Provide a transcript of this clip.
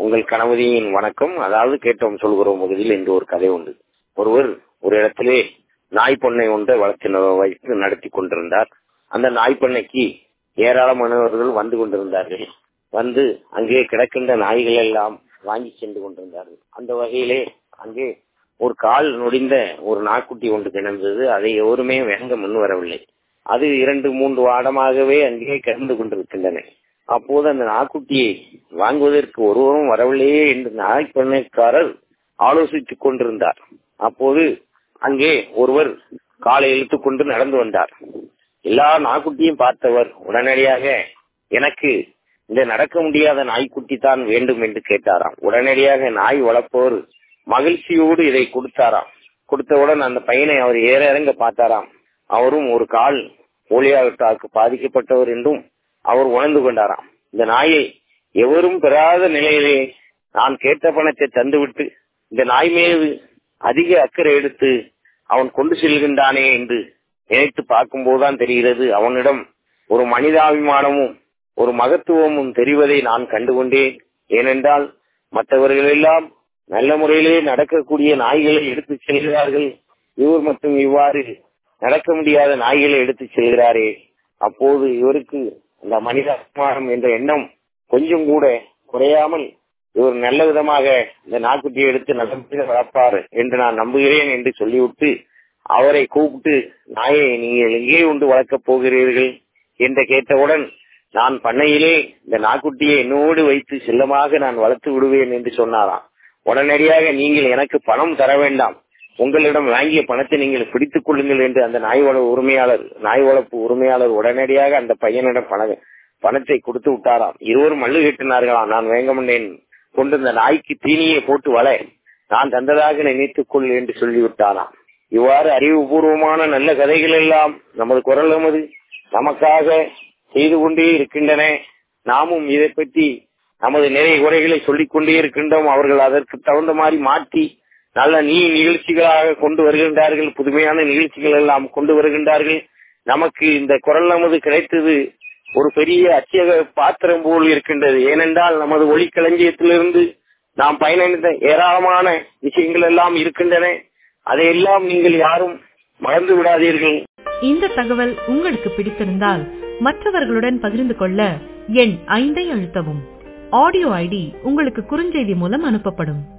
உங்கள் கணவதியின் வணக்கம் அதாவது கேட்டோம் சொல்கிறோம் பகுதியில் இன்று ஒரு கதை உண்டு ஒருவர் ஒரு இடத்திலே நாய் பண்ணை ஒன்றை வளர்த்து வைத்து நடத்தி கொண்டிருந்தார் அந்த நாய் பண்ணைக்கு ஏராளமானவர்கள் வந்து கொண்டிருந்தார்கள் வந்து அங்கே கிடக்கின்ற நாய்கள் எல்லாம் வாங்கி சென்று கொண்டிருந்தார்கள் அந்த வகையிலே அங்கே ஒரு கால் நொடிந்த ஒரு நாய்க்குட்டி ஒன்று கிடந்தது அதை எவருமே வாங்க முன் வரவில்லை அது இரண்டு மூன்று வாடமாகவே அங்கே கிடந்து கொண்டிருக்கின்றன அப்போது அந்த நாய்க்குட்டியை வாங்குவதற்கு ஒருவரும் வரவில்லையே என்று நாய் பண்ணைக்காரர் ஆலோசித்துக் கொண்டிருந்தார் அப்போது அங்கே ஒருவர் காலை இழுத்துக் கொண்டு நடந்து வந்தார் எல்லா நாய்க்குட்டியும் பார்த்தவர் உடனடியாக எனக்கு இந்த நடக்க முடியாத நாய்க்குட்டி தான் வேண்டும் என்று கேட்டாராம் உடனடியாக நாய் வளர்ப்பவர் மகிழ்ச்சியோடு இதை கொடுத்தாராம் கொடுத்தவுடன் அந்த பையனை அவர் ஏற இறங்க பார்த்தாராம் அவரும் ஒரு கால் போலியாவுக்கு பாதிக்கப்பட்டவர் என்றும் அவர் உணர்ந்து கொண்டாராம் இந்த நாயை எவரும் பெறாத நிலையிலே நான் கேட்ட பணத்தை தந்துவிட்டு இந்த நாய் மீது அதிக அக்கறை எடுத்து அவன் கொண்டு செல்கின்றானே என்று நினைத்து பார்க்கும் போதுதான் தெரிகிறது அவனிடம் ஒரு மனிதாபிமானமும் ஒரு மகத்துவமும் தெரிவதை நான் கண்டுகொண்டேன் ஏனென்றால் மற்றவர்கள் எல்லாம் நல்ல முறையிலே நடக்கக்கூடிய நாய்களை எடுத்து செல்கிறார்கள் இவர் மட்டும் இவ்வாறு நடக்க முடியாத நாய்களை எடுத்து செல்கிறாரே அப்போது இவருக்கு அந்த மனிதாபிமானம் என்ற எண்ணம் கொஞ்சம் கூட குறையாமல் இவர் நல்ல விதமாக இந்த நாய்க்குட்டியை எடுத்து நல்ல வளர்ப்பார் என்று நான் நம்புகிறேன் என்று சொல்லிவிட்டு அவரை கூப்பிட்டு நாயை நீங்கள் எங்கே உண்டு வளர்க்கப் போகிறீர்கள் என்று கேட்டவுடன் நான் பண்ணையிலே இந்த நாய்க்குட்டியை என்னோடு வைத்து செல்லமாக நான் வளர்த்து விடுவேன் என்று சொன்னாராம் உடனடியாக நீங்கள் எனக்கு பணம் தர வேண்டாம் உங்களிடம் வாங்கிய பணத்தை நீங்கள் பிடித்துக் கொள்ளுங்கள் என்று அந்த நாய் வளர்ப்பு உரிமையாளர் நாய் வளர்ப்பு உரிமையாளர் உடனடியாக அந்த பையனிடம் பண பணத்தை கொடுத்து விட்டாராம் இருவரும் மல்லு கேட்டினார்களாம் நான் வேங்க மாட்டேன் கொண்டு இந்த நாய்க்கு தீனியை போட்டு வள நான் தந்ததாக நினைத்துக் கொள் என்று சொல்லிவிட்டாராம் இவ்வாறு அறிவுபூர்வமான நல்ல கதைகள் எல்லாம் நமது குரல் நமது நமக்காக செய்து கொண்டே இருக்கின்றன நாமும் இதை பற்றி நமது நிறைய குறைகளை சொல்லிக் கொண்டே இருக்கின்றோம் அவர்கள் அதற்கு தகுந்த மாதிரி மாற்றி நல்ல நீ நிகழ்ச்சிகளாக கொண்டு வருகின்றார்கள் புதுமையான நிகழ்ச்சிகள் எல்லாம் கொண்டு வருகின்றார்கள் நமக்கு இந்த குரல் நமது கிடைத்தது ஒரு பெரிய அச்சக பாத்திரம் போல் இருக்கின்றது ஏனென்றால் நமது ஒளிக்களஞ்சியத்திலிருந்து நாம் பயனடைந்த ஏராளமான விஷயங்கள் எல்லாம் இருக்கின்றன அதையெல்லாம் நீங்கள் யாரும் மறந்து விடாதீர்கள் இந்த தகவல் உங்களுக்கு பிடித்திருந்தால் மற்றவர்களுடன் பகிர்ந்து கொள்ள எண் ஐந்தை அழுத்தவும் ஆடியோ ஐடி உங்களுக்கு குறுஞ்செய்தி மூலம் அனுப்பப்படும்